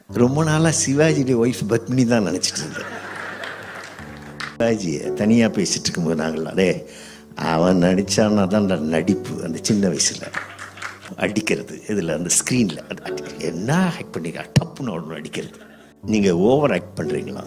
ரொம்ப நாளாக சிவாஜியுடைய ஒய்ஃப் பத்மினி தான் நினச்சிட்டு இருந்தேன் சிவாஜியை தனியாக பேசிட்டு இருக்கும்போது நாங்கள் அடே அவன் நடித்தான்னா தான் நடிப்பு அந்த சின்ன வயசில் அடிக்கிறது இதில் அந்த ஸ்க்ரீனில் என்ன ஆக்ட் பண்ணிக்க டப்புன்னு ஒன்று அடிக்கிறது நீங்கள் ஓவர் ஆக்ட் பண்ணுறீங்களா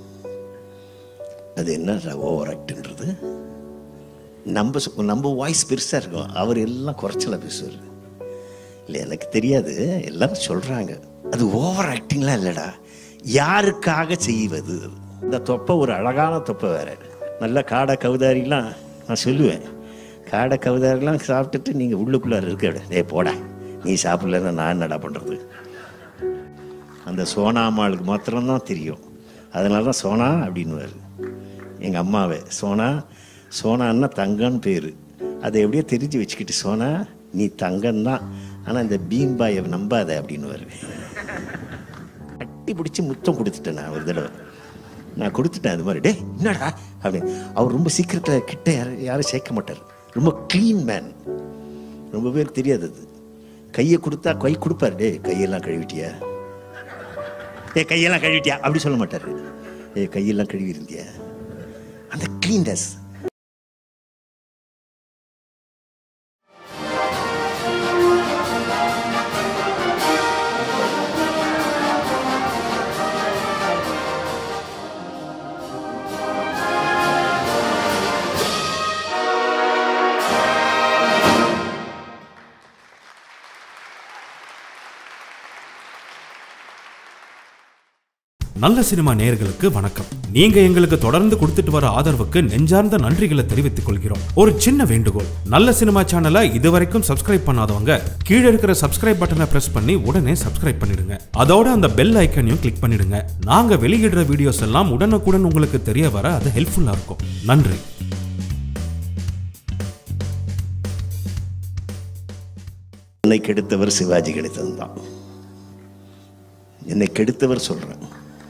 அது என்ன ஓவர் ஆக்ட்ன்றது நம்ம சொ- நம்ம வாய்ஸ் பெருசாக இருக்கும் அவர் எல்லாம் குறைச்சலாக பேசுவார் இல்லை எனக்கு தெரியாது எல்லாரும் சொல்கிறாங்க அது ஓவர் ஆக்டிங்லாம் இல்லைடா யாருக்காக செய்வது இந்த தொப்பை ஒரு அழகான தொப்பை வேற நல்ல காடை கவுதாரிலாம் நான் சொல்லுவேன் காடை கவுதாரிலாம் சாப்பிட்டுட்டு நீங்கள் உள்ளுக்குள்ளார இருக்க டேய் போடா நீ சாப்பிடலன்னா நான் என்னடா பண்ணுறது அந்த சோனா அம்மாளுக்கு மாத்திரம்தான் தெரியும் அதனால தான் சோனா அப்படின்னுவார் எங்கள் அம்மாவை சோனா சோனான்னா தங்கன்னு பேர் அதை எப்படியோ தெரிஞ்சு வச்சுக்கிட்டு சோனா நீ தங்கம்தான் ஆனால் இந்த பீம் பாயை நம்பாத அப்படின்னுவார் கட்டி பிடிச்சி முத்தம் கொடுத்துட்டேன் நான் ஒரு தடவை நான் கொடுத்துட்டேன் அது மாதிரி டே என்னடா அப்படின்னு அவர் ரொம்ப சீக்கிரத்தில் கிட்ட யாரும் யாரும் சேர்க்க மாட்டார் ரொம்ப க்ளீன் மேன் ரொம்ப பேருக்கு தெரியாது அது கையை கொடுத்தா கை கொடுப்பாரு டே கையெல்லாம் கழுவிட்டியா ஏ கையெல்லாம் கழுவிட்டியா அப்படி சொல்ல மாட்டாரு ஏ கையெல்லாம் கழுவி இருந்தியா அந்த க்ளீன்னஸ் நல்ல சினிமா நேயர்களுக்கு வணக்கம் நீங்க எங்களுக்கு தொடர்ந்து கொடுத்துட்டு வர ஆதரவுக்கு நெஞ்சார்ந்த நன்றிகளை தெரிவித்துக் கொள்கிறோம் ஒரு சின்ன வேண்டுகோள் நல்ல சினிமா சேனலை இதுவரைக்கும் சப்ஸ்கிரைப் பண்ணாதவங்க கீழே இருக்கிற சப்ஸ்கிரைப் பட்டனை பிரஸ் பண்ணி உடனே சப்ஸ்கிரைப் பண்ணிடுங்க அதோட அந்த பெல் ஐக்கனையும் கிளிக் பண்ணிடுங்க நாங்க வெளியிடுற வீடியோஸ் எல்லாம் உடனுக்குடன் உங்களுக்கு தெரிய வர அது ஹெல்ப்ஃபுல்லா இருக்கும் நன்றி என்னை கெடுத்தவர் சிவாஜி கெடுத்தது தான் என்னை கெடுத்தவர் சொல்றேன்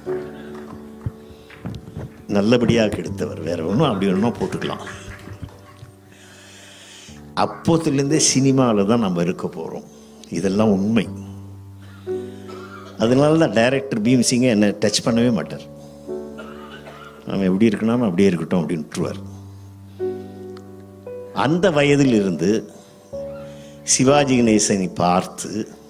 நல்லபடியாக கெடுத்தவர் வேற ஒன்றும் அப்படி ஒன்றும் போட்டுக்கலாம் அப்போத்துலேருந்தே சினிமாவில் தான் நம்ம இருக்க போகிறோம் இதெல்லாம் உண்மை அதனால தான் டைரக்டர் பீம்சிங்கை என்னை டச் பண்ணவே மாட்டார் அவன் எப்படி இருக்கணும் அப்படியே இருக்கட்டும் அப்படின்னு விட்டுருவார் அந்த வயதில் இருந்து சிவாஜி கணேசனை பார்த்து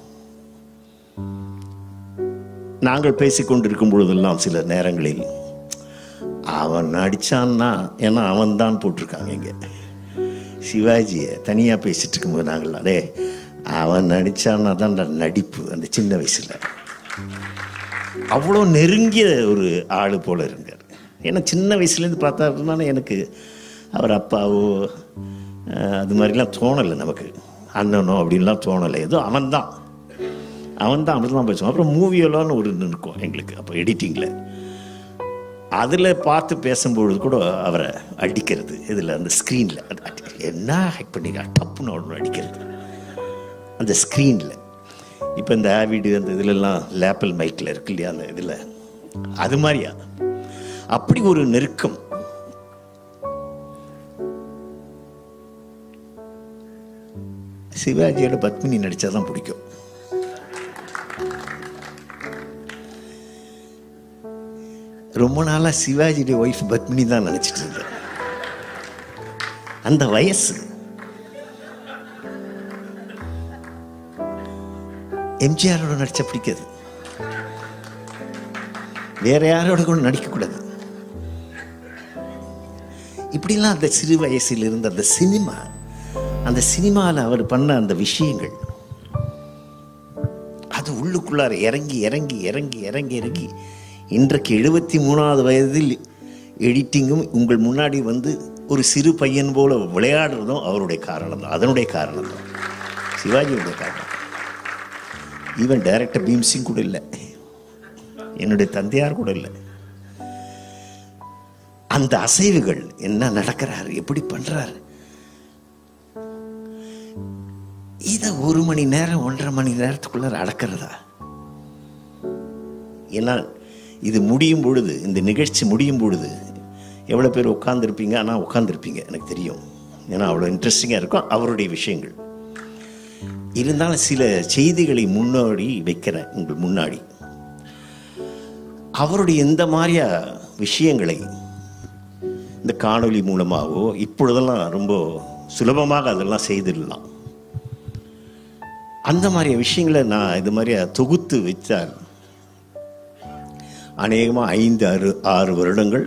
நாங்கள் பேசிக் கொண்டிருக்கும் பொழுதெல்லாம் சில நேரங்களில் அவன் நடிச்சான்னா ஏன்னா அவன் தான் போட்டிருக்காங்க இங்கே சிவாஜியை தனியாக பேசிட்டு இருக்கும்போது நாங்கள் அடே அவன் நடிச்சான்னா தான் நடிப்பு அந்த சின்ன வயசில் அவ்வளோ நெருங்கிய ஒரு ஆள் போல இருந்தார் ஏன்னா சின்ன வயசுலேருந்து பார்த்தாருனால எனக்கு அவர் அப்பாவோ அஹ், அது மாதிரிலாம் தோணலை நமக்கு அண்ணனோ அப்படின்லாம் தோணலை ஏதோ அவன்தான் அவன் தான் அப்படி தான் பேசுவான் அப்புறம் மூவியெல்லாம்னு ஒரு இது இருக்கும் எங்களுக்கு அப்போ எடிட்டிங்கில் அதில் பார்த்து பேசும்பொழுது கூட அவரை அடிக்கிறது இதில் அந்த ஸ்க்ரீனில் என்ன ஹேக் பண்ணிக்க டப்புன்னு ஒன்று அடிக்கிறது அந்த ஸ்க்ரீனில் இப்போ இந்த ஆவிடு அந்த இதுலலாம் லேப்பல் மைக்கில் இருக்கு இல்லையா அந்த இதில் அது மாதிரியா அப்படி ஒரு நெருக்கம் சிவாஜியோட பத்மினி நடிச்சா தான் பிடிக்கும் ரொம்ப நாளாக சிவாஜியுடைய ஒய்ஃப் பத்மினி தான் நினச்சிட்டு இருந்தேன் அந்த வயசு எம்ஜிஆரோட நடிச்சா பிடிக்காது வேற யாரோட கூட நடிக்கக்கூடாது இப்படிலாம் அந்த சிறு வயசில் இருந்த அந்த சினிமா அந்த சினிமாவில் அவர் பண்ண அந்த விஷயங்கள் அது உள்ளுக்குள்ளார இறங்கி இறங்கி இறங்கி இறங்கி இறங்கி இன்றைக்கு எழுபத்தி மூணாவது வயதில் எடிட்டிங்கும் உங்கள் முன்னாடி வந்து ஒரு சிறு பையன் போல விளையாடுறதும் அவருடைய காரணம் தான் அதனுடைய காரணம் தான் சிவாஜியுடைய காரணம் ஈவன் டைரக்டர் பீம்சிங் கூட இல்லை என்னுடைய தந்தையார் கூட இல்லை அந்த அசைவுகள் என்ன நடக்கிறாரு எப்படி பண்றாரு இதை ஒரு மணி நேரம் ஒன்றரை மணி நேரத்துக்குள்ள அடக்கிறதா ஏன்னா இது முடியும் பொழுது இந்த நிகழ்ச்சி முடியும் பொழுது எவ்வளோ பேர் உட்காந்துருப்பீங்க ஆனால் உட்காந்துருப்பீங்க எனக்கு தெரியும் ஏன்னா அவ்வளோ இன்ட்ரெஸ்டிங்காக இருக்கும் அவருடைய விஷயங்கள் இருந்தாலும் சில செய்திகளை முன்னாடி வைக்கிறேன் உங்கள் முன்னாடி அவருடைய இந்த மாதிரியா விஷயங்களை இந்த காணொளி மூலமாகவோ இப்பொழுதெல்லாம் ரொம்ப சுலபமாக அதெல்லாம் செய்திடலாம் அந்த மாதிரி விஷயங்களை நான் இது மாதிரி தொகுத்து வச்சால் அநேகமாக ஐந்து ஆறு ஆறு வருடங்கள்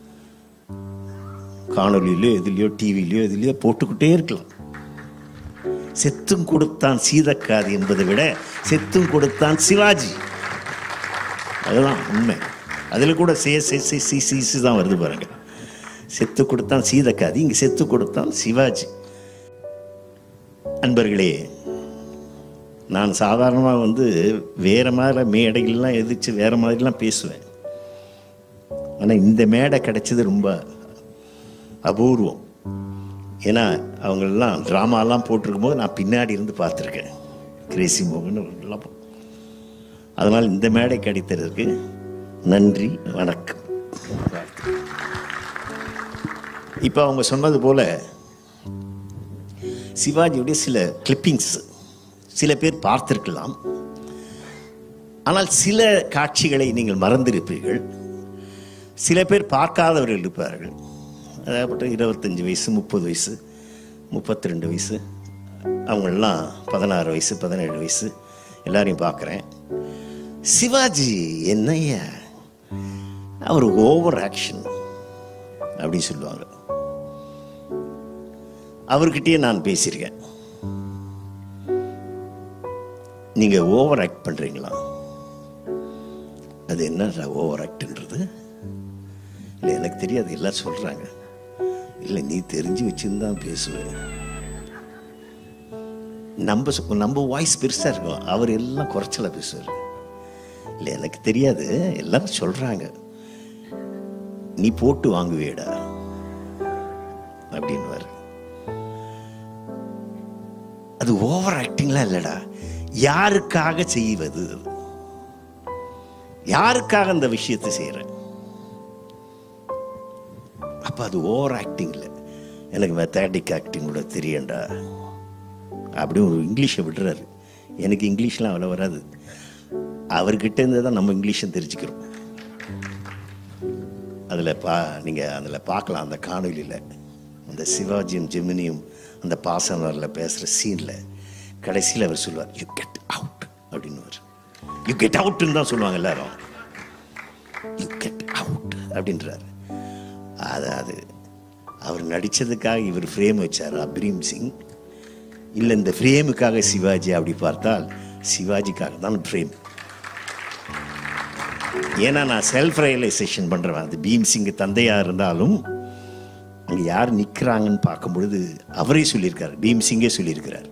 காணொலியிலையோ எதுலையோ டிவிலையோ எதுலையோ போட்டுக்கிட்டே இருக்கலாம் செத்தும் கொடுத்தான் சீதக்காது என்பதை விட செத்தும் கொடுத்தான் சிவாஜி அதுதான் உண்மை அதில் கூட சே சே சி சி சி சி தான் வருது பாருங்க செத்து கொடுத்தான் சீதக்காதி இங்கே செத்து கொடுத்தான் சிவாஜி அன்பர்களே நான் சாதாரணமாக வந்து வேறு மாதிரி மேடைகள்லாம் எதிர்த்து வேறு மாதிரிலாம் பேசுவேன் ஆனால் இந்த மேடை கிடைச்சது ரொம்ப அபூர்வம் ஏன்னா அவங்களெல்லாம் ட்ராமாலாம் போட்டிருக்கும் போது நான் பின்னாடி இருந்து பார்த்துருக்கேன் கிரேசி மோகன் எல்லாம் அதனால் இந்த மேடை கிடைத்ததற்கு நன்றி வணக்கம் இப்போ அவங்க சொன்னது போல சிவாஜியுடைய சில கிளிப்பிங்ஸ் சில பேர் பார்த்திருக்கலாம் ஆனால் சில காட்சிகளை நீங்கள் மறந்திருப்பீர்கள் சில பேர் பார்க்காதவர்கள் இருப்பார்கள் அதாவது இருபத்தஞ்சி வயசு முப்பது வயசு முப்பத்தி ரெண்டு வயசு அவங்களெல்லாம் பதினாறு வயசு பதினேழு வயசு எல்லாரையும் பார்க்குறேன் சிவாஜி என்னய்யா அவர் ஓவர் ஆக்ஷன் அப்படின்னு சொல்லுவாங்க அவர்கிட்டயே நான் பேசியிருக்கேன் நீங்க ஓவர் ஆக்ட் பண்றீங்களா அது என்ன ஓவர் ஆக்ட்ன்றது இல்லை எனக்கு தெரியாது எல்லாம் சொல்றாங்க இல்லை நீ தெரிஞ்சு வச்சுருந்தான் பேசுவேன் நம்ம சொ- நம்ம வாய்ஸ் பெருசாக இருக்கும் அவர் எல்லாம் குறைச்சலா பேசுவார் இல்லை எனக்கு தெரியாது எல்லாரும் சொல்கிறாங்க நீ போட்டு வாங்குவேடா அப்படின்னுவார் அது ஓவர் ஆக்டிங்லாம் இல்லைடா யாருக்காக செய்வது யாருக்காக அந்த விஷயத்தை செய்கிறேன் அப்போ அது ஓவர் ஆக்டிங் இல்லை எனக்கு மெத்தாடிக் ஆக்டிங் கூட தெரியண்டா அப்படி ஒரு இங்கிலீஷை விடுறாரு எனக்கு இங்கிலீஷ்லாம் அவ்வளோ வராது அவர்கிட்ட இருந்து தான் நம்ம இங்கிலீஷும் தெரிஞ்சுக்கிறோம் அதில் பா நீங்கள் அதில் பார்க்கலாம் அந்த காணொலியில் அந்த சிவாஜியும் ஜெமினியும் அந்த பாசனரில் பேசுகிற சீனில் கடைசியில் அவர் சொல்லுவார் யூ கெட் அவுட் அப்படின்னுவார் யூ கெட் அவுட்னு தான் சொல்லுவாங்க எல்லாரும் யூ கெட் அவுட் அப்படின்றாரு அதாவது அவர் நடித்ததுக்காக இவர் ஃப்ரேம் வச்சார் அப்ரீம் சிங் இல்லை இந்த ஃப்ரேமுக்காக சிவாஜி அப்படி பார்த்தால் சிவாஜிக்காக தான் ஃப்ரேம் ஏன்னா நான் செல்ஃப் ரியலைசேஷன் பண்ணுறேன் அது பீம் சிங் தந்தையாக இருந்தாலும் அங்கே யார் நிற்கிறாங்கன்னு பார்க்கும் பொழுது அவரே சொல்லியிருக்காரு பீம் சிங்கே சொல்லியிருக்கிறார்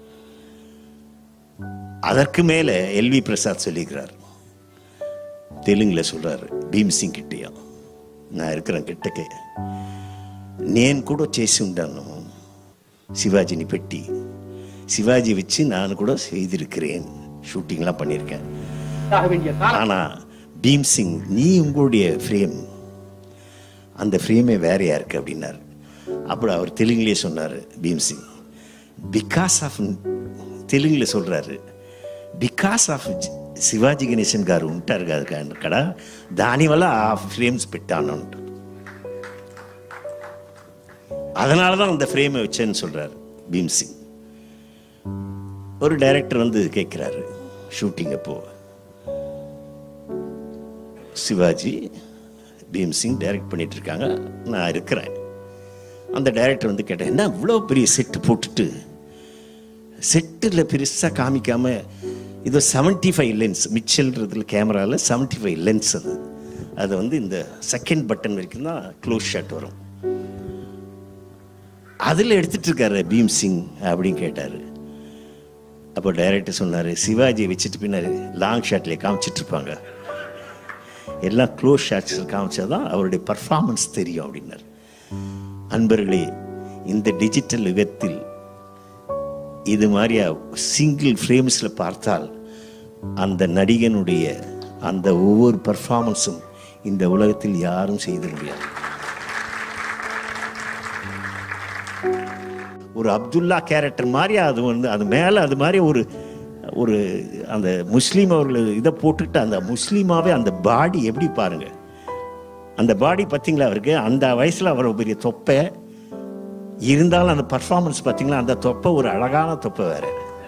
அதற்கு மேலே எல்வி பிரசாத் சொல்லியிருக்கிறார் தெலுங்குல சொல்றாரு பீம் சிங் கிட்டேயும் நான் இருக்கிறேன் கிட்டக்கே నేను కూడా చేసి ఉంటాను சிவாஜினி பெட்டி சிவாஜி வச்சு நான் கூட செய்திருக்கிறேன் ஷூட்டிங்லாம் பண்ணியிருக்கேன் ஆக வேண்டிய காலம் ஆனா பீம் சிங் நீ உங்களுடைய ஃப்ரேம் அந்த ஃப்ரேமே வேறையா இருக்கு அப்படின்னாரு அப்புறம் அவர் தெலுங்குலயே சொன்னார் பீம் சிங் பிகாஸ் ஆஃப் తెలుగులో சொல்றாரு బికాస్ ఆఫ్ శివాజీ గణేశన్ గారు ఉంటారు కదా కానీ అక్కడ దానివల్ల ఆ ఫ్రేమ్స్ పెట్టాను అంటారు அதனால தான் அந்த ஃப்ரேமை வச்சேன்னு சொல்றாரு பீம் சிங் ஒரு டைரக்டர் வந்து கேட்குறாரு ஷூட்டிங் அப்போ சிவாஜி பீம் சிங் டைரக்ட் பண்ணிட்டு இருக்காங்க நான் இருக்கிறேன் அந்த டைரக்டர் வந்து கேட்டேன் என்ன இவ்வளோ பெரிய செட்டு போட்டுட்டு செட்டில் பெருசாக காமிக்காம இது செவன்ட்டி ஃபைவ் லென்ஸ் மிச்சல்ன்றதுல கேமராவில் செவன்ட்டி ஃபைவ் லென்ஸ் அது அது வந்து இந்த செகண்ட் பட்டன் வரைக்கும் தான் க்ளோஸ் ஷாட் வரும் அதில் எடுத்துட்டு இருக்காரு பீம் சிங் அப்படின்னு கேட்டார் அப்போ டைரக்டர் சொன்னார் சிவாஜியை வச்சுட்டு பின்னாடி லாங் ஷாட்லேயே காமிச்சிட்டு இருப்பாங்க எல்லாம் க்ளோஸ் ஷாட்ஸ் காமிச்சாதான் அவருடைய பர்ஃபார்மன்ஸ் தெரியும் அப்படின்னார் அன்பர்களே இந்த டிஜிட்டல் யுகத்தில் இது மாதிரியா சிங்கிள் ஃப்ரேம்ஸில் பார்த்தால் அந்த நடிகனுடைய அந்த ஒவ்வொரு பர்ஃபார்மன்ஸும் இந்த உலகத்தில் யாரும் செய்த முடியாது ஒரு அப்துல்லா கேரக்டர் மாதிரி அது வந்து அது மேலே அது மாதிரி ஒரு ஒரு அந்த முஸ்லீம் அவர்கள் இதை போட்டுக்கிட்டு அந்த முஸ்லீமாவே அந்த பாடி எப்படி பாருங்க அந்த பாடி பார்த்தீங்களா அவருக்கு அந்த வயசில் அவர் பெரிய தொப்பை இருந்தாலும் அந்த பர்ஃபார்மன்ஸ் பார்த்தீங்களா அந்த தொப்பை ஒரு அழகான தொப்பை வேற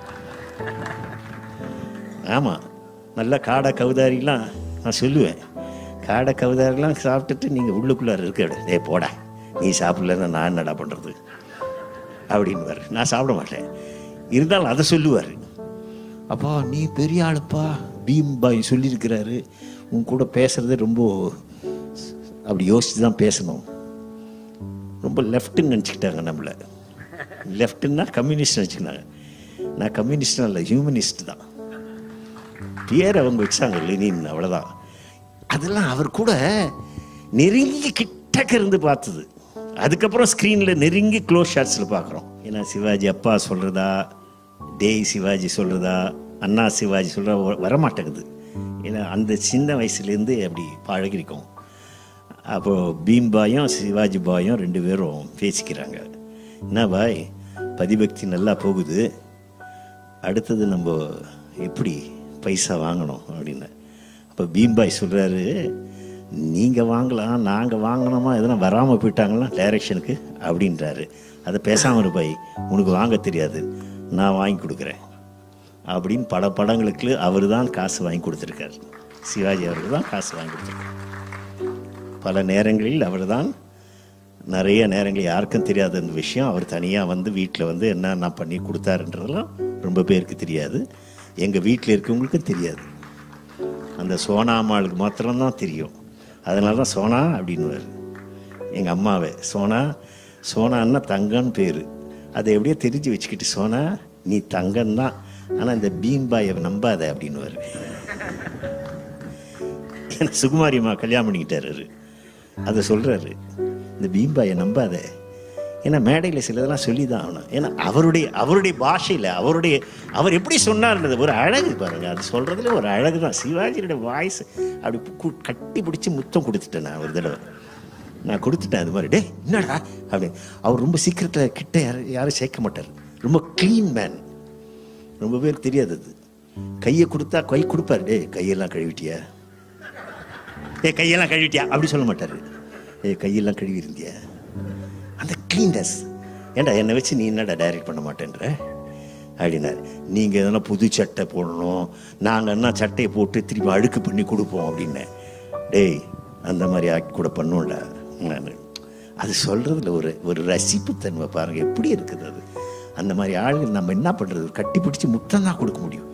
ஆமாம் நல்ல காடை கவுதாரிலாம் நான் சொல்லுவேன் காடை கவுதாரிலாம் சாப்பிட்டுட்டு நீங்கள் உள்ளுக்குள்ளார இருக்க டே போடா நீ சாப்பிடலன்னா நான் என்னடா பண்ணுறது அப்படின்னுவார் நான் சாப்பிட மாட்டேன் இருந்தாலும் அதை சொல்லுவார் அப்பா நீ பெரிய ஆளுப்பா பீம் பாய் சொல்லியிருக்கிறாரு உன் கூட பேசுறது ரொம்ப அப்படி யோசித்து தான் பேசணும் ரொம்ப லெஃப்ட்டுன்னு நினச்சிக்கிட்டாங்க நம்மளை லெஃப்ட்டுன்னா கம்யூனிஸ்ட் நினச்சிக்கினாங்க நான் கம்யூனிஸ்ட்னா இல்லை ஹியூமனிஸ்ட் தான் பேர் அவங்க வச்சாங்க லெனின் அவ்வளோதான் அதெல்லாம் அவர் கூட நெருங்கி கிட்டக்க இருந்து பார்த்தது அதுக்கப்புறம் ஸ்க்ரீனில் நெருங்கி க்ளோஸ் ஷாட்ஸில் பார்க்குறோம் ஏன்னா சிவாஜி அப்பா சொல்கிறதா டேய் சிவாஜி சொல்கிறதா அண்ணா சிவாஜி சொல்கிறா வரமாட்டேங்குது ஏன்னா அந்த சின்ன வயசுலேருந்து அப்படி பழகிருக்கோம் அப்போது பீம் பாயும் சிவாஜி பாயும் ரெண்டு பேரும் பேசிக்கிறாங்க என்ன பாய் பதிபக்தி நல்லா போகுது அடுத்தது நம்ம எப்படி பைசா வாங்கணும் அப்படின்னு அப்போ பீம்பாய் சொல்கிறாரு நீங்கள் வாங்கலாம் நாங்கள் வாங்கினோமா எதனா வராமல் போயிட்டாங்களா டைரக்ஷனுக்கு அப்படின்றாரு அதை பேசாமல் இருப்பாய் உனக்கு வாங்க தெரியாது நான் வாங்கி கொடுக்குறேன் அப்படின்னு பல படங்களுக்கு அவர் தான் காசு வாங்கி கொடுத்துருக்காரு சிவாஜி அவர்கள் தான் காசு வாங்கி கொடுத்துருக்காரு பல நேரங்களில் அவர் தான் நிறைய நேரங்கள் யாருக்கும் தெரியாத இந்த விஷயம் அவர் தனியாக வந்து வீட்டில் வந்து என்னென்ன பண்ணி கொடுத்தாருன்றதெல்லாம் ரொம்ப பேருக்கு தெரியாது எங்கள் வீட்டில் இருக்கவங்களுக்கும் தெரியாது அந்த சோனா அம்மாளுக்கு மாத்திரம்தான் தெரியும் அதனால தான் சோனா அப்படின்னுவார் எங்கள் அம்மாவை சோனா சோனான்னா தங்கன்னு பேர் அதை எப்படியோ தெரிஞ்சு வச்சுக்கிட்டு சோனா நீ தங்கம் தான் ஆனால் இந்த பீம்பாயை நம்பாத அப்படின்னுவார் சுகுமாரி அம்மா கல்யாணம் பண்ணிக்கிட்டாரு அவரு. அதை சொல்கிறாரு இந்த பீம்பாயை நம்பாத ஏன்னா மேடையில் சிலதெல்லாம் சொல்லி தான் ஆகணும் ஏன்னா அவருடைய அவருடைய பாஷையில் அவருடைய அவர் எப்படி சொன்னார்ன்றது ஒரு அழகு பாருங்க அது சொல்கிறதுல ஒரு அழகு தான் சிவாஜியோட வாய்ஸ் அப்படி கு- கட்டி பிடிச்சி முத்தம் கொடுத்துட்டேன் நான் ஒரு தடவை நான் கொடுத்துட்டேன் அது மாதிரி டே என்னடா அப்படி அவர் ரொம்ப சீக்கிரத்தில் கிட்ட யாரும் யாரும் சேர்க்க மாட்டார் ரொம்ப க்ளீன் மேன் ரொம்ப பேருக்கு தெரியாது அது கையை கொடுத்தா கை கொடுப்பாரு டே கையெல்லாம் கழுவிட்டியா ஏ கையெல்லாம் கழுவிட்டியா அப்படி சொல்ல மாட்டாரு ஏ கையெல்லாம் கழுவி இருந்தியா அந்த க்ளீன்னஸ் ஏன்டா என்னை வச்சு நீ என்னடா டைரக்ட் பண்ண மாட்டேன்ற அப்படின்னாரு நீங்கள் எதனா புது சட்டை போடணும் நாங்கள் என்ன சட்டையை போட்டு திருப்பி அழுக்கு பண்ணி கொடுப்போம் அப்படின்னேன் டேய் அந்த மாதிரி ஆக்கி கூட பண்ணுவோம்டா நான் அது சொல்கிறதுல ஒரு ஒரு ரசிப்புத்தன்மை பாருங்கள் எப்படி இருக்குது அது அந்த மாதிரி ஆளுகள் நம்ம என்ன பண்ணுறது கட்டி பிடிச்சி முத்தம் தான் கொடுக்க முடியும்